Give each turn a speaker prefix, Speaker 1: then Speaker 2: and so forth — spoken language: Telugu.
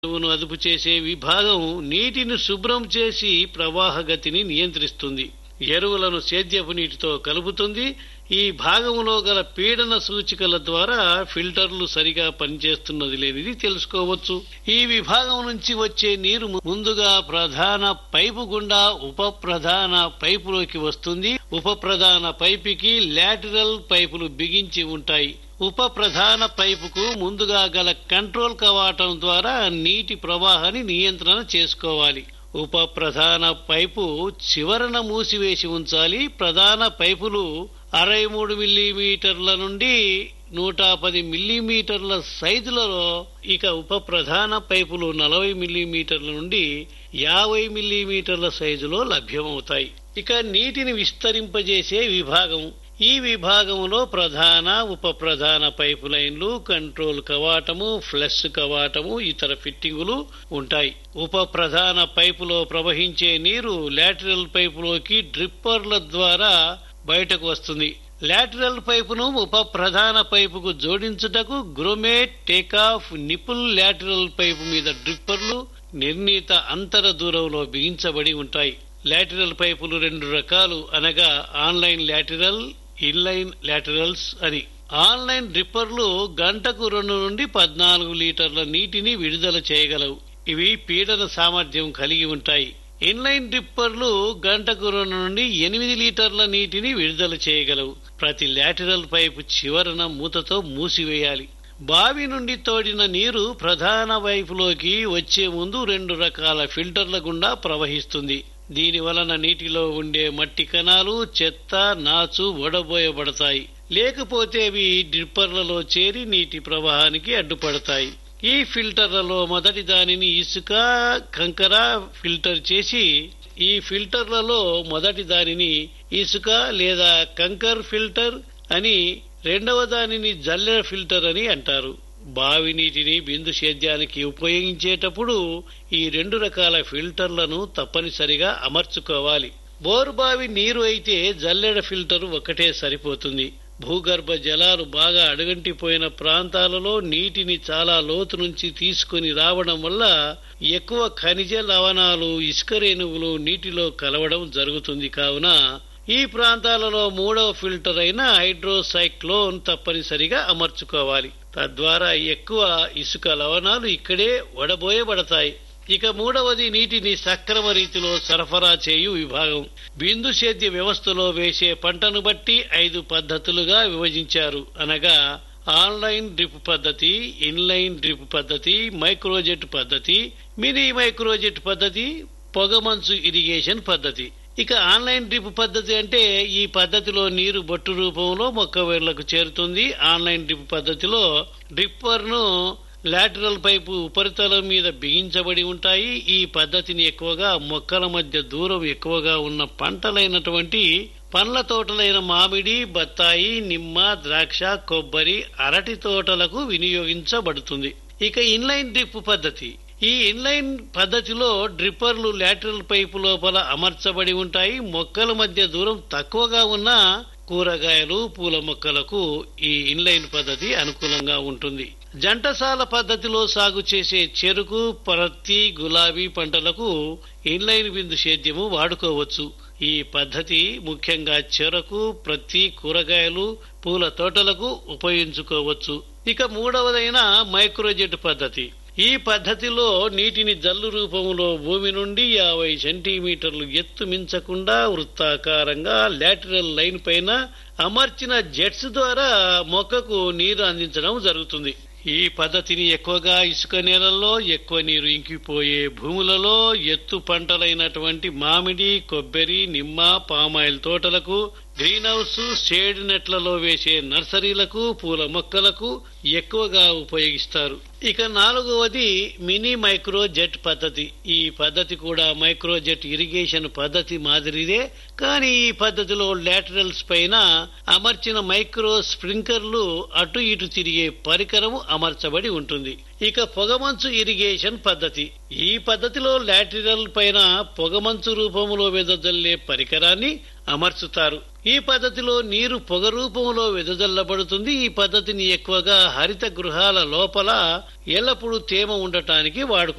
Speaker 1: ను అదుపు చేసే విభాగం నీటిని శుభ్రం చేసి ప్రవాహ గతిని నియంత్రిస్తుంది ఎరువులను సేద్యపు నీటితో కలుపుతుంది ఈ భాగంలో గల పీడన సూచికల ద్వారా ఫిల్టర్లు సరిగా పనిచేస్తున్నది లేనిది తెలుసుకోవచ్చు ఈ విభాగం నుంచి వచ్చే నీరు ముందుగా ప్రధాన పైపు గుండా ఉప ప్రధాన పైపులోకి వస్తుంది ఉప ప్రధాన పైపుకి లాటరల్ పైపులు బిగించి ఉంటాయి ఉప ప్రధాన పైపుకు ముందుగా గల కంట్రోల్ కవాటం ద్వారా నీటి ప్రవాహాన్ని నియంత్రణ చేసుకోవాలి ఉప ప్రధాన పైపు చివరన మూసివేసి ఉంచాలి ప్రధాన పైపులు అరవై మూడు మిల్లీమీటర్ల నుండి నూట పది మిల్లీమీటర్ల సైజులలో ఇక ఉప ప్రధాన పైపులు నలభై మిల్లీమీటర్ల నుండి యాభై మిల్లీమీటర్ల సైజులో లభ్యమవుతాయి ఇక నీటిని విస్తరింపజేసే విభాగం ఈ విభాగంలో ప్రధాన ఉప ప్రధాన పైపు లైన్లు కంట్రోల్ కవాటము ఫ్లష్ కవాటము ఇతర ఫిట్టింగులు ఉంటాయి ఉప ప్రధాన పైపులో ప్రవహించే నీరు లాటరల్ పైపులోకి డ్రిప్పర్ల ద్వారా బయటకు వస్తుంది లాటరల్ పైపును ఉప ప్రధాన పైపుకు జోడించుటకు grommet take off nipple lateral pipe మీద డ్రిప్పర్లు నిర్ణీత అంతర దూరంలో బిగించబడి ఉంటాయి లాటరల్ పైపులు రెండు రకాలు అనగా ఆన్లైన్ లాటరల్ ఇన్లైన్ లాటరల్స్ అని ఆన్లైన్ డ్రిప్పర్లు గంటకు రెండు నుండి పద్నాలుగు లీటర్ల నీటిని విడుదల చేయగలవు ఇవి పీడన సామర్థ్యం కలిగి ఉంటాయి ఇన్లైన్ డ్రిప్పర్లు గంటకు రెండు నుండి ఎనిమిది లీటర్ల నీటిని విడుదల చేయగలవు ప్రతి లాటరల్ పైపు చివరన మూతతో మూసివేయాలి బావి నుండి తోడిన నీరు ప్రధాన వైపులోకి వచ్చే ముందు రెండు రకాల ఫిల్టర్ల గుండా ప్రవహిస్తుంది దీని వలన నీటిలో ఉండే మట్టి కణాలు చెత్త నాచు వడబోయబడతాయి లేకపోతే అవి డ్రిప్పర్లలో చేరి నీటి ప్రవాహానికి అడ్డుపడతాయి ఈ ఫిల్టర్లలో మొదటి దానిని ఇసుక కంకర ఫిల్టర్ చేసి ఈ ఫిల్టర్లలో మొదటి దానిని ఇసుక లేదా కంకర్ ఫిల్టర్ అని రెండవ దానిని జల్లెడ ఫిల్టర్ అని అంటారు బావి నీటిని బిందు సేద్యానికి ఉపయోగించేటప్పుడు ఈ రెండు రకాల ఫిల్టర్లను తప్పనిసరిగా అమర్చుకోవాలి బోరు బావి నీరు అయితే జల్లెడ ఫిల్టర్ ఒకటే సరిపోతుంది భూగర్భ జలాలు బాగా అడుగంటిపోయిన ప్రాంతాలలో నీటిని చాలా లోతు నుంచి తీసుకుని రావడం వల్ల ఎక్కువ ఖనిజ లవణాలు ఇసుక రేణువులు నీటిలో కలవడం జరుగుతుంది కావున ఈ ప్రాంతాలలో మూడవ ఫిల్టర్ అయిన హైడ్రోసైక్లోన్ తప్పనిసరిగా అమర్చుకోవాలి తద్వారా ఎక్కువ ఇసుక లవణాలు ఇక్కడే వడబోయబడతాయి ఇక మూడవది నీటిని సక్రమ రీతిలో సరఫరా చేయు విభాగం బిందు సేద్య వ్యవస్థలో వేసే పంటను బట్టి ఐదు పద్ధతులుగా విభజించారు అనగా ఆన్లైన్ డ్రిప్ పద్ధతి ఇన్లైన్ డ్రిప్ పద్ధతి మైక్రోజెట్ పద్ధతి మినీ మైక్రోజెట్ పద్ధతి పొగమంచు ఇరిగేషన్ పద్ధతి ఇక ఆన్లైన్ డ్రిప్ పద్ధతి అంటే ఈ పద్ధతిలో నీరు బొట్టు రూపంలో మొక్క వేర్లకు చేరుతుంది ఆన్లైన్ డ్రిప్ పద్ధతిలో డ్రిప్పర్ను లాటరల్ పైపు ఉపరితలం మీద బిగించబడి ఉంటాయి ఈ పద్ధతిని ఎక్కువగా మొక్కల మధ్య దూరం ఎక్కువగా ఉన్న పంటలైనటువంటి పండ్ల తోటలైన మామిడి బత్తాయి నిమ్మ ద్రాక్ష కొబ్బరి అరటి తోటలకు వినియోగించబడుతుంది ఇక ఇన్లైన్ డ్రిప్ పద్ధతి ఈ ఇన్లైన్ పద్ధతిలో డ్రిప్పర్లు లాటరల్ పైపు లోపల అమర్చబడి ఉంటాయి మొక్కల మధ్య దూరం తక్కువగా ఉన్న కూరగాయలు పూల మొక్కలకు ఈ ఇన్లైన్ పద్ధతి అనుకూలంగా ఉంటుంది జంటసాల పద్ధతిలో సాగు చేసే చెరుకు పరత్తి గులాబీ పంటలకు ఇన్లైన్ బిందు సేద్యము వాడుకోవచ్చు ఈ పద్ధతి ముఖ్యంగా చెరకు ప్రతి కూరగాయలు పూల తోటలకు ఉపయోగించుకోవచ్చు ఇక మూడవదైన మైక్రోజెట్ పద్ధతి ఈ పద్ధతిలో నీటిని జల్లు రూపంలో భూమి నుండి యాభై సెంటీమీటర్లు ఎత్తు మించకుండా వృత్తాకారంగా లాటరల్ లైన్ పైన అమర్చిన జెట్స్ ద్వారా మొక్కకు నీరు అందించడం జరుగుతుంది ఈ పద్ధతిని ఎక్కువగా ఇసుక నేలల్లో ఎక్కువ నీరు ఇంకిపోయే భూములలో ఎత్తు పంటలైనటువంటి మామిడి కొబ్బరి నిమ్మ పామాయిల్ తోటలకు గ్రీన్ హౌస్ షేడ్ నెట్లలో వేసే నర్సరీలకు పూల మొక్కలకు ఎక్కువగా ఉపయోగిస్తారు ఇక నాలుగవది మినీ మైక్రో జెట్ పద్ధతి ఈ పద్ధతి కూడా మైక్రో జెట్ ఇరిగేషన్ పద్ధతి మాదిరిదే కానీ ఈ పద్ధతిలో లాటరల్స్ పైన అమర్చిన మైక్రో స్ప్రింకర్లు అటు ఇటు తిరిగే పరికరము అమర్చబడి ఉంటుంది ఇక పొగమంచు ఇరిగేషన్ పద్ధతి ఈ పద్ధతిలో లాటరల్ పైన పొగమంచు రూపంలో వెదజల్లే పరికరాన్ని అమర్చుతారు ఈ పద్ధతిలో నీరు పొగ రూపంలో వెదజల్లబడుతుంది ఈ పద్ధతిని ఎక్కువగా హరిత గృహాల లోపల ఎల్లప్పుడూ తేమ ఉండటానికి వాడుకుంటారు